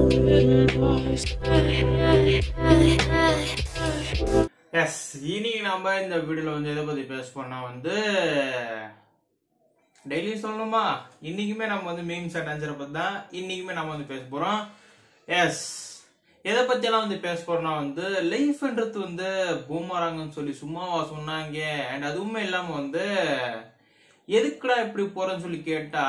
S இன்னைக்கு நம்ம இந்த வீடியோல வந்து எதை பத்தி பேச போனா வந்து டெய்லி சொல்லணுமா இன்னைக்குமே நம்ம வந்து மீம்ஸ் அட்டான்சரை பத்தி தான் இன்னைக்குமே நம்ம வந்து பேச போறோம் எஸ் எதை பத்தி எல்லாம் வந்து பேச போறோம்னா வந்து லைஃப்ன்றது வந்து பூமராங்கன்னு சொல்லி சும்மாவா சொன்னாங்க அண்ட் அதுவுமே இல்லாம வந்து எதுக்குடா இப்படி போறேன்னு சொல்லி கேட்டா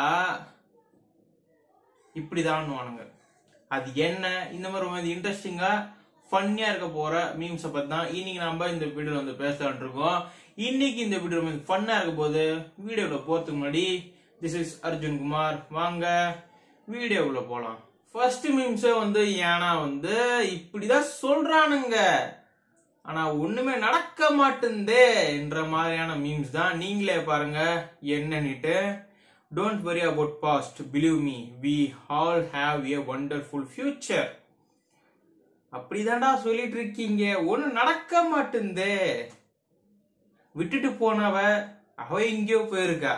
இப்படிதான் வானுங்க அது என்ன இந்த மாதிரி ரொம்ப இன்ட்ரெஸ்டிங்கா ஃபன்னியா இருக்க போற மீம்ஸை பத்தி தான் இன்னைக்கு நம்ம இந்த வீடியோல வந்து பேசலாம்னு இருக்கோம் இன்னைக்கு இந்த வீடியோ வந்து ஃபன்னா இருக்க போது வீடியோல போறதுக்கு முன்னாடி திஸ் இஸ் அர்ஜுன் குமார் வாங்க வீடியோக்குள்ள போலாம் ஃபர்ஸ்ட் மீம்ஸே வந்து ஏன்னா வந்து இப்படிதான் சொல்றானுங்க ஆனா ஒண்ணுமே நடக்க மாட்டேந்தே என்ற மாதிரியான மீம்ஸ் தான் நீங்களே பாருங்க என்னன்னுட்டு don't worry about past believe me we all have a wonderful future அப்படிதான்டா சொல்லிட்டு இருக்கீங்க ஒண்ணு நடக்க மாட்டேந்தே விட்டுட்டு போனவ அவ எங்கேயோ போயிருக்கா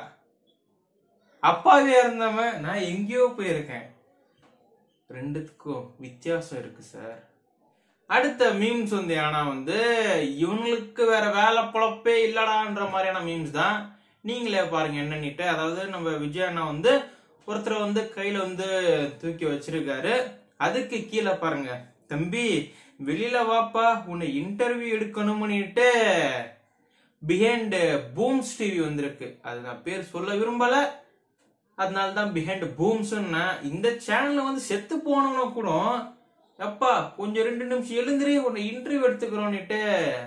அப்பாவே இருந்தவன் நான் எங்கேயோ போயிருக்கேன் ரெண்டுத்துக்கும் வித்தியாசம் இருக்கு சார் அடுத்த மீம்ஸ் வந்து ஆனா வந்து இவங்களுக்கு வேற வேலை பொழப்பே இல்லடான்ற மாதிரியான மீம்ஸ் தான் நீங்களே பாருங்க என்னன்னுட்டு அதாவது நம்ம விஜய் அண்ணா வந்து ஒருத்தர் வந்து கையில வந்து தூக்கி வச்சிருக்காரு அதுக்கு கீழே பாருங்க தம்பி வெளியில வாப்பா உன்னை இன்டர்வியூ எடுக்கணும்னுட்டு பிஹைண்ட் பூம்ஸ் டிவி வந்திருக்கு அது நான் பேர் சொல்ல விரும்பல அதனால தான் பிஹைண்ட் பூம்ஸ் இந்த சேனல்ல வந்து செத்து போனவன கூட எப்பா கொஞ்சம் ரெண்டு நிமிஷம் எழுந்திரி உன்னை இன்டர்வியூ எடுத்துக்கிறோன்னுட்டு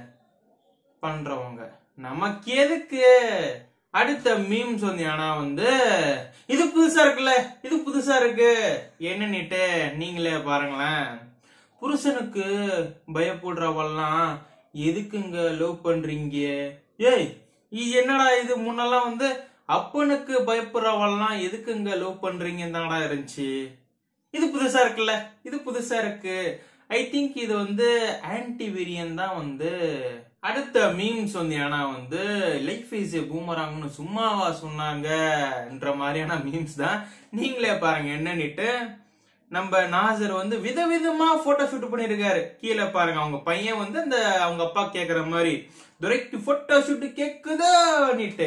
பண்றவங்க நமக்கு எதுக்கு அடுத்த மீம்ஸ் வந்து ஆனா வந்து இது புதுசா இருக்குல்ல இது புதுசா இருக்கு என்னன்னுட்டு நீங்களே பாருங்களேன் புருஷனுக்கு பயப்படுறவெல்லாம் எதுக்குங்க லவ் பண்றீங்க ஏய் இது என்னடா இது முன்னெல்லாம் வந்து அப்பனுக்கு பயப்படுறவெல்லாம் எதுக்குங்க லவ் பண்றீங்க தானடா இருந்துச்சு இது புதுசா இருக்குல்ல இது புதுசா இருக்கு ஐ திங்க் இது வந்து ஆன்டி வேரியன் தான் வந்து அடுத்த மீம்ஸ் வந்து ஏன்னா வந்து லைஃப் இஸ் பூமராங்கன்னு சும்மாவா சொன்னாங்கன்ற மாதிரியான மீம்ஸ் தான் நீங்களே பாருங்க என்னன்னுட்டு நம்ம நாசர் வந்து விதவிதமா போட்டோ ஷூட் பண்ணிருக்காரு கீழே பாருங்க அவங்க பையன் வந்து அந்த அவங்க அப்பா கேக்குற மாதிரி துரைக்கு போட்டோ ஷூட் கேக்குதோன்னுட்டு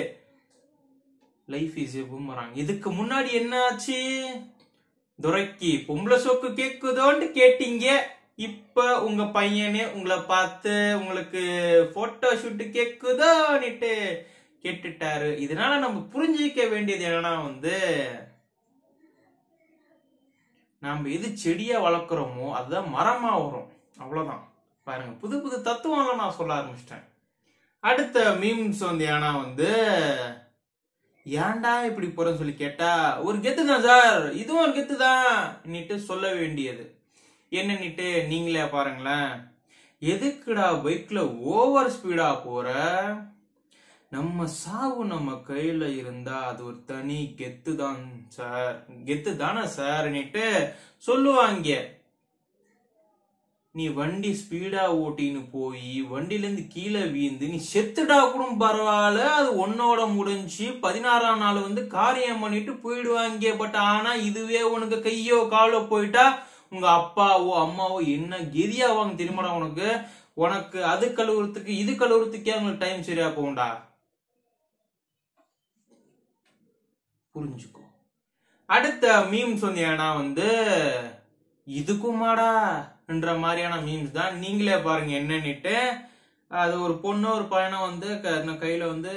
லைஃப் இஸ் பூமராங் இதுக்கு முன்னாடி என்ன ஆச்சு துரைக்கு பொம்பளை சோக்கு கேக்குதோன்னு கேட்டீங்க இப்ப உங்க பையனே உங்களை பார்த்து உங்களுக்கு போட்டோ ஷூட் கேக்குதோன்னுட்டு கேட்டுட்டாரு இதனால நம்ம புரிஞ்சிக்க வேண்டியது என்னன்னா வந்து நாம எது செடியா வளர்க்குறோமோ அதுதான் மரமா வரும் அவ்வளவுதான் பாருங்க புது புது தத்துவம்லாம் நான் சொல்ல ஆரம்பிச்சிட்டேன் அடுத்த மீம்ஸ் வந்து ஏன்னா வந்து ஏன்டா இப்படி போறேன்னு சொல்லி கேட்டா ஒரு கெத்து தான் சார் இதுவும் ஒரு கெத்து தான் சொல்ல வேண்டியது என்னன்னுட்டு நீங்களே பாருங்களேன் எதுக்குடா பைக்ல ஓவர் ஸ்பீடா போற நம்ம சாவு நம்ம கையில இருந்தா அது ஒரு தனி கெத்து தான் சார் கெத்து தானே சார்னுட்டு சொல்லுவாங்க நீ வண்டி ஸ்பீடா ஓட்டின்னு போய் வண்டில இருந்து கீழே வீந்து நீ செத்துட்டா கூட பரவாயில்ல அது உன்னோட முடிஞ்சு பதினாறாம் நாள் வந்து காரியம் பண்ணிட்டு போயிடுவாங்க பட் ஆனா இதுவே உனக்கு கையோ காலோ போயிட்டா உங்க அப்பாவோ அம்மாவோ என்ன கெதியாவாங்க தெரியுமாடா உனக்கு உனக்கு அது கழுவுறதுக்கு இது கழுவுறதுக்கே அவங்களுக்கு டைம் சரியா போகும்டா புரிஞ்சுக்கோ அடுத்த மீம்ஸ் வந்து ஏன்னா வந்து இதுக்குமாடா என்ற மாதிரியான மீம்ஸ் தான் நீங்களே பாருங்க என்னன்னுட்டு அது ஒரு பொண்ணு ஒரு பையனும் வந்து க- கையில வந்து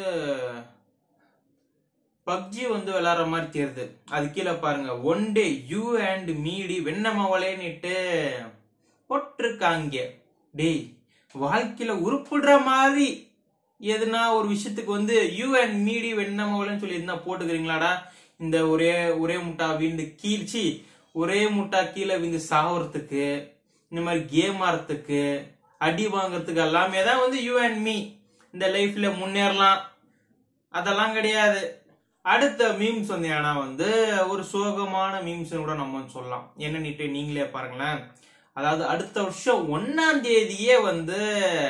பப்ஜி வந்து விளையாடுற மாதிரி தெரியுது அது கீழே பாருங்க ஒன் டே யூ அண்ட் மீடி வெண்ணமவளேன்னுட்டு போட்டிருக்காங்க டேய் வாழ்க்கையில உருப்பிடுற மாதிரி எதுனா ஒரு விஷயத்துக்கு வந்து யூ அண்ட் மீடி வெண்ணமவளன்னு சொல்லி இருந்தா போட்டுக்கிறீங்களாடா இந்த ஒரே ஒரே முட்டா வீந்து கீழ்ச்சி ஒரே முட்டா கீழே விந்து சாவறதுக்கு இந்த மாதிரி கேம் ஆடுறதுக்கு அடி வாங்குறதுக்கு எல்லாமே தான் வந்து யூ அண்ட் மீ இந்த லைஃப்ல முன்னேறலாம் அதெல்லாம் கிடையாது அடுத்த மீம்ஸ் வந்து ஏன்னா வந்து ஒரு சோகமான மீம்ஸ் கூட நம்ம வந்து சொல்லலாம் என்னன்னுட்டு நீங்களே பாருங்களேன் அதாவது அடுத்த வருஷம் ஒன்னாம் தேதியே வந்து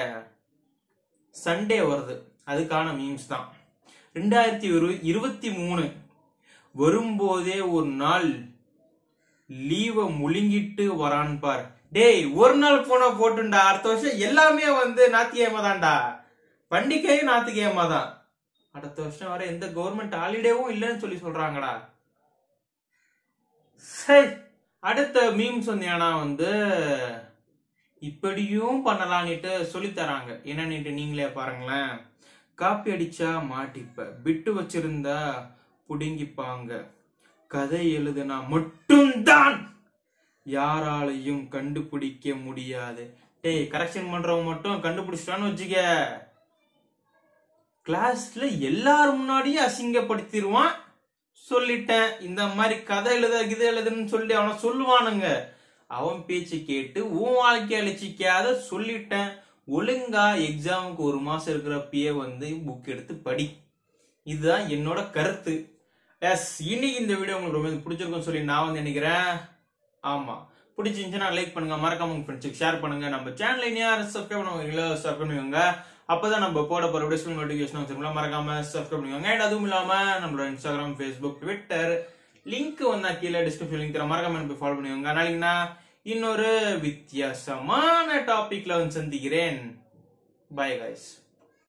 சண்டே வருது அதுக்கான மீம்ஸ் தான் ரெண்டாயிரத்தி இரு இருபத்தி மூணு வரும்போதே ஒரு நாள் லீவை முழுங்கிட்டு வரான் பார் டேய் ஒரு நாள் போனா போட்டுண்டா அடுத்த வருஷம் எல்லாமே வந்து ஞாத்திக்கிழமை தான்டா பண்டிகையும் ஞாத்திக்கிழமை தான் அடுத்த வருஷம் வர எந்த கவர்மெண்ட் ஹாலிடேவும் இல்லைன்னு சொல்லி சொல்றாங்கடா சரி அடுத்த மீம்ஸ் வந்தீங்கன்னா வந்து இப்படியும் பண்ணலான்னுட்டு சொல்லி தராங்க என்னன்னுட்டு நீங்களே பாருங்களேன் காப்பி அடிச்சா மாட்டிப்ப பிட்டு வச்சிருந்தா புடுங்கிப்பாங்க கதை எழுதுனா மட்டும்தான் யாராலையும் கண்டுபிடிக்க முடியாது டேய் கரெக்ஷன் பண்றவங்க மட்டும் கண்டுபிடிச்சிட்டான்னு வச்சுக்க கிளாஸ்ல எல்லாரும் முன்னாடியும் அசிங்கப்படுத்திடுவான் சொல்லிட்டேன் இந்த மாதிரி கதை எழுத கிதை எழுதுன்னு சொல்லி அவனை சொல்லுவானுங்க அவன் பேச்சு கேட்டு உன் வாழ்க்கைய அழிச்சிக்காத சொல்லிட்டேன் ஒழுங்கா எக்ஸாமுக்கு ஒரு மாசம் இருக்கிறப்பயே வந்து புக் எடுத்து படி இதுதான் என்னோட கருத்து எஸ் இன்னைக்கு இந்த வீடியோ உங்களுக்கு ரொம்ப பிடிச்சிருக்கும்னு சொல்லி நான் வந்து நினைக்கிறேன் ஆமா பிடிச்சிருந்துச்சுன்னா லைக் பண்ணுங்க மறக்காம உங்க ஃப்ரெண்ட்ஸுக்கு ஷேர் பண்ணுங்க நம்ம சேனல் இனி யாரும் சப்ஸ்கிரைப் பண்ணுவாங்களோ சப்ஸ்கிரைப் பண்ணுவாங்க அப்பதான் நம்ம போட போற வீடியோஸ் நோட்டிபிகேஷன் வச்சிருக்கோம் மறக்காம சப்ஸ்கிரைப் பண்ணுவாங்க அண்ட் அதுவும் இல்லாம நம்மளோட இன்ஸ்டாகிராம் ஃபேஸ்புக் ட்விட்டர் லிங்க் வந்தா கீழே டிஸ்கிரிப்ஷன் லிங்க் தர மறக்காம போய் ஃபாலோ பண்ணுவாங்க நாளைக்கு நான் இன்னொரு வித்தியாசமான டாபிக்ல வந்து சந்திக்கிறேன் பை கைஸ்